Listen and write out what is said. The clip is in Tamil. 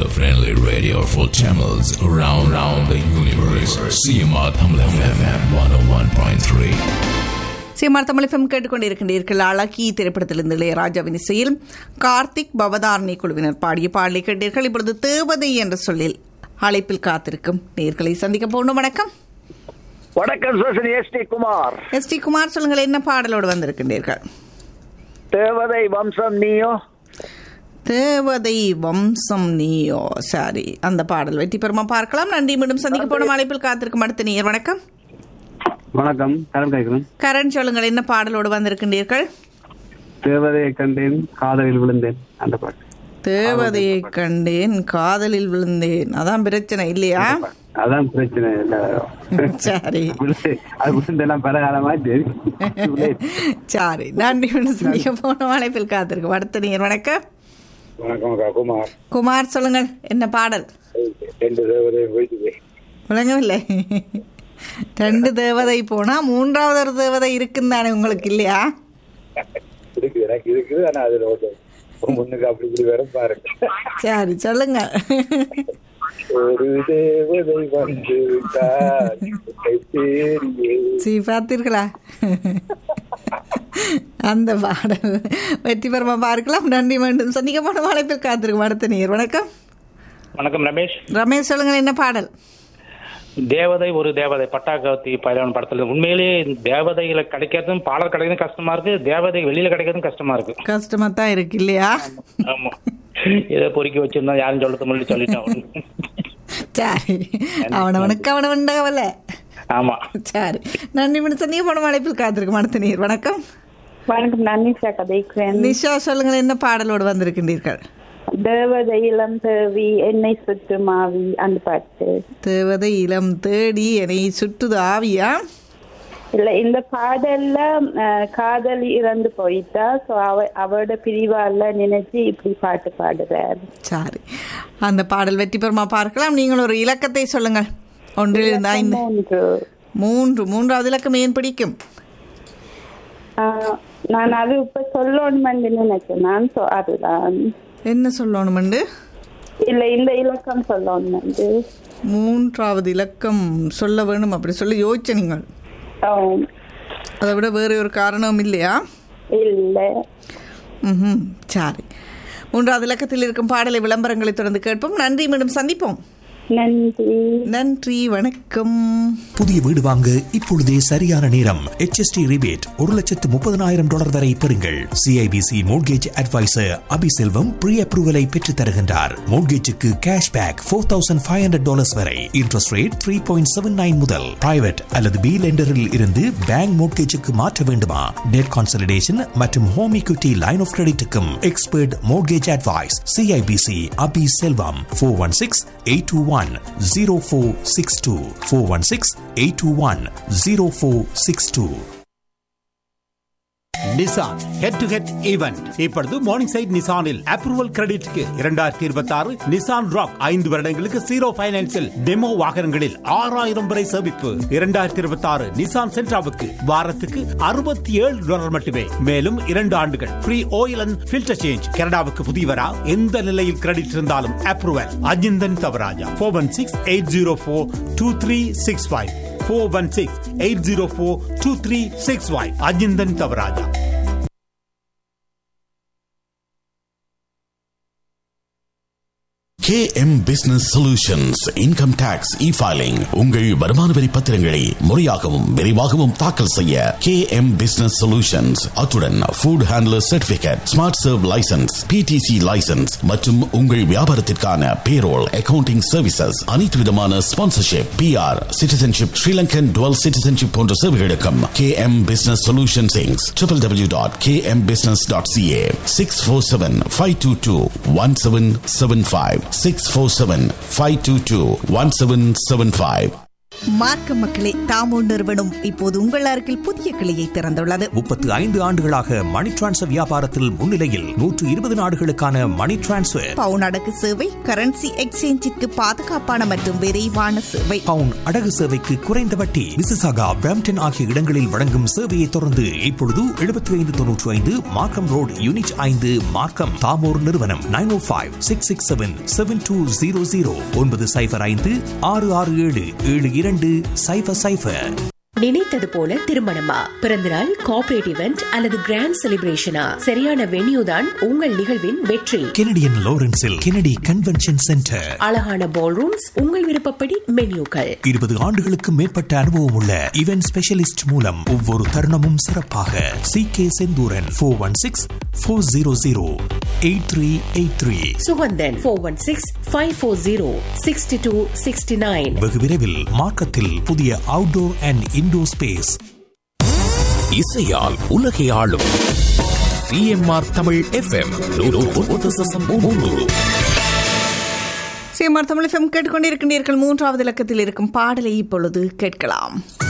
friendly radio for channels around, around the universe. CMR Tamil FM 101.3. CMR Tamil FM கேட்டுக்கொண்டிருக்கின்றீர்கள் அழகி திரைப்படத்திலிருந்து இளையராஜாவின் இசையில் கார்த்திக் பவதாரணி குழுவினர் பாடிய பாடலை கேட்டீர்கள் இப்பொழுது தேவதை என்ற சொல்லில் அழைப்பில் காத்திருக்கும் நேர்களை சந்திக்க போகணும் வணக்கம் வணக்கம் சோசனி S T Kumar S T Kumar சொல்லுங்கள் என்ன பாடலோடு வந்திருக்கின்றீர்கள் தேவதை வம்சம் நீயோ தேவதை வம்சம் நீயோ சரி அந்த பாடல் வெற்றி பெறுமா பார்க்கலாம் நன்றி மீண்டும் சந்திக்க போன அழைப்பில் காத்திருக்கும் அடுத்த நேர் வணக்கம் வணக்கம் கரண் கேட்கிறேன் கரண் சொல்லுங்கள் என்ன பாடலோடு வந்திருக்கின்றீர்கள் தேவதையை கண்டேன் காதலில் விழுந்தேன் அந்த பாட்டு தேவதையை கண்டேன் காதலில் விழுந்தேன் அதான் பிரச்சனை இல்லையா அதான் பிரச்சனை இல்ல சரி விழுந்து- அது விழுந்தெல்லாம் பல காலமாச்சு சரி நன்றி மீண்டும் சந்திக்க போன அழைப்பில் காத்திருக்கும் அடுத்த நேர் வணக்கம் வணக்கம் அக்கா குமார் குமார் சொல்லுங்கள் என்ன பாடல் ரெண்டு தேவதை போயிட்டு விளங்கவில்லை ரெண்டு தேவதை போனா மூன்றாவது ஒரு தேவதை இருக்குன்னு தானே உங்களுக்கு இல்லையா இருக்கு எனக்கு இருக்குது ஆனா அதுல ஒரு முன்னுக்கு அப்படி இப்படி வர பாருங்க சரி சொல்லுங்க ஒரு தேவதை வந்து விட்டார், உன்னை தேடியே. சி பார்த்தீர்களா அந்த பாடல் வெற்றி பெறுமா பார்க்கலாம் நன்றி மீண்டும் சந்திக்க போன அழைப்பில் காத்திருக்கும் அடுத்த நேர் வணக்கம் வணக்கம் ரமேஷ் ரமேஷ் சொல்லுங்கள் என்ன பாடல் தேவதை ஒரு தேவதை பட்டாக்கத்தி பைரவன் படத்துல உண்மையிலேயே தேவதைகளை கிடைக்கிறதும் பாடல் கிடைக்கிறதும் கஷ்டமா இருக்கு தேவதை வெளியில கிடைக்கிறதும் கஷ்டமா இருக்கு கஷ்டமா தான் இருக்கு இல்லையா ஆமா இதை பொறுக்கி வச்சிருந்தா யாரும் சொல்றது முன்னாடி சொல்லிட்டோம் சரி அவனவனுக்கு அவனவன் கவலை ஆமா சரி நன்றி மீண்டும் சந்திக்க போன அழைப்பில் காத்திருக்கும் அடுத்த நேர் வணக்கம் வணக்கம் நான் நிஷா கதைக்கிறேன் நிஷா சொல்லுங்கள் என்ன பாடலோடு வந்திருக்கின்றீர்கள் தேவதை இளம் தேவி என்னை சுற்று மாவி அந்த பாட்டு தேவதை இளம் தேடி என்னை சுட்டுது ஆவியா இல்ல இந்த பாடல்ல அஹ், காதலி இறந்து போயிட்டா சோ அவ அவரோட பிரிவால நினைச்சு இப்படி பாட்டு பாடுறாரு சரி அந்த பாடல் வெற்றி பெறுமா பார்க்கலாம் நீங்கள் ஒரு இலக்கத்தை சொல்லுங்கள் ஒன்றிலிருந்து ஐந்து மூன்று மூன்று மூன்றாவது இலக்கம் ஏன் பிடிக்கும் அஹ், நான் அது இப்ப சொல்லணும்னு நினைச்சேன் நான் சோ அதுதான் என்ன சொல்லணுமெண்டு இல்ல இந்த இலக்கம் சொல்லணும் மூன்றாவது இலக்கம் சொல்ல வேணும் அப்படி சொல்லி யோசிச்ச நீங்கள் அதை விட வேறு ஒரு காரணம் இல்லையா இல்ல ம் சரி மூன்றாவது இலக்கத்தில் இருக்கும் பாடலை விளம்பரங்களை தொடர்ந்து கேட்போம் நன்றி மீண்டும் சந்திப்போம் நன்றி நன்றி வணக்கம் புதிய வீடு வாங்க இப்பொழுதே சரியான நேரம் HST ரிபேட் ஒரு லட்சத்து முப்பதனாயிரம் டாலர் வரை பெறுங்கள் CIBC mortgage advisor Abiselvam pre அப்ரூவலை பெற்றுத் தருகின்றார் மோட்கேஜுக்கு cash back four thousand five hundred dollars வரை interest rate three point seven nine முதல் பிரைவேட் அல்லது பி லெண்டரில் இருந்து பேங்க் மோட்கேஜுக்கு மாற்ற வேண்டுமா டெட் கான்சலிடேஷன் மற்றும் ஹோம் equity லைன் ஆஃப் கிரெடிட்டுக்கும் expert mortgage advice CIBC Abi Selvam four one six eight two one zero four six two four one six eight two one zero four six two Nissan head to head event இப்பொழுது மார்னிங் சைட் நிசானில் அப்ரூவல் கிரெடிட்க்கு இரண்டாயிரத்தி இருபத்தி ஆறு நிசான் ராக் ஐந்து வருடங்களுக்கு ஜீரோ பைனான்சில் டெமோ வாகனங்களில் ஆறாயிரம் வரை சேமிப்பு இரண்டாயிரத்தி இருபத்தி ஆறு நிசான் சென்ட்ராவுக்கு வாரத்துக்கு அறுபத்தி ஏழு டாலர் மட்டுமே மேலும் இரண்டு ஆண்டுகள் free oil and filter change கனடாவுக்கு புதியவரா எந்த நிலையில் கிரெடிட் இருந்தாலும் approval Ajinthan Thavarajah four one six eight zero four two three six five four one six eight zero four two three six five Ajinthan Thavarajah KM Business Solutions Income Tax E-Filing உங்கள் வருமான வரி பத்திரங்களை முறையாகவும் விரைவாகவும் தாக்கல் செய்ய KM Business Solutions அத்துடன் Food Handler Certificate Smart Serve License PTC License மற்றும் உங்கள் வியாபாரத்திற்கான Payroll Accounting Services அனைத்து விதமான Sponsorship PR Citizenship Sri Lankan Dual Citizenship போன்ற சேவைகளுக்கும் KM Business Solutions Inc. www.kmbusiness.ca 647-522-1775 647-522-1775 மார்க்க மக்களே தாமோ நிறுவனம் இப்போது உங்கள் அருகில் புதிய கிளையை திறந்துள்ளது முப்பத்து ஐந்து ஆண்டுகளாக மணி டிரான்ஸ்ஃபர் வியாபாரத்தில் முன்னிலையில் நூற்று இருபது நாடுகளுக்கான மணி டிரான்ஸ்ஃபர் பவுன் அடகு சேவை கரன்சி எக்ஸ்சேஞ்சிற்கு பாதுகாப்பான மற்றும் விரைவான சேவை பவுன் அடகு சேவைக்கு குறைந்த வட்டி மிசிசாகா பிராம்டன் ஆகிய இடங்களில் வழங்கும் சேவையை தொடர்ந்து இப்பொழுது எழுபத்தி ஐந்து தொன்னூற்றி ஐந்து மார்க்கம் ரோடு யூனிட் ஐந்து மார்க்கம் தாமோர் நிறுவனம் nine O five six six seven seven two zero zero ஒன்பது சைபர் ஐந்து ஆறு ஆறு ஏழு ஏழு இரண்டு சைபர் சைபர் நினைத்தது போல திருமணமா பிறந்தநாள் கார்ப்பரேட் இவெண்ட் அல்லது கிராண்ட் செலிப்ரேஷனா சரியான வென்யூ தான் உங்கள் நிகழ்வின் வெற்றி கெனடியன் லாரன்ஸில் கெனடி கன்வென்ஷன் சென்டர் அழகான பால் ரூம்ஸ் உங்கள் விருப்பப்படி மென்யூக்கள் இருபது ஆண்டுகளுக்கு மேற்பட்ட அனுபவம் உள்ள இவென்ட் ஸ்பெஷலிஸ்ட் மூலம் ஒவ்வொரு தருணமும் சிறப்பாக C K Senthooran four one six four zero zero eight three eight three Suganthan four one six five four zero sixty two sixty nine வெகு விரைவில் மார்க்கத்தில் புதிய அவுட்டோர் அண்ட் இன்டோர் ஸ்பேஸ் இசையால் உலகை ஆளும் CMR Tamil FM CMR Tamil FM கேட்டுக்கொண்டிருக்கின்றீர்கள் மூன்றாவது இலக்கத்தில் இருக்கும் பாடலை இப்பொழுது கேட்கலாம்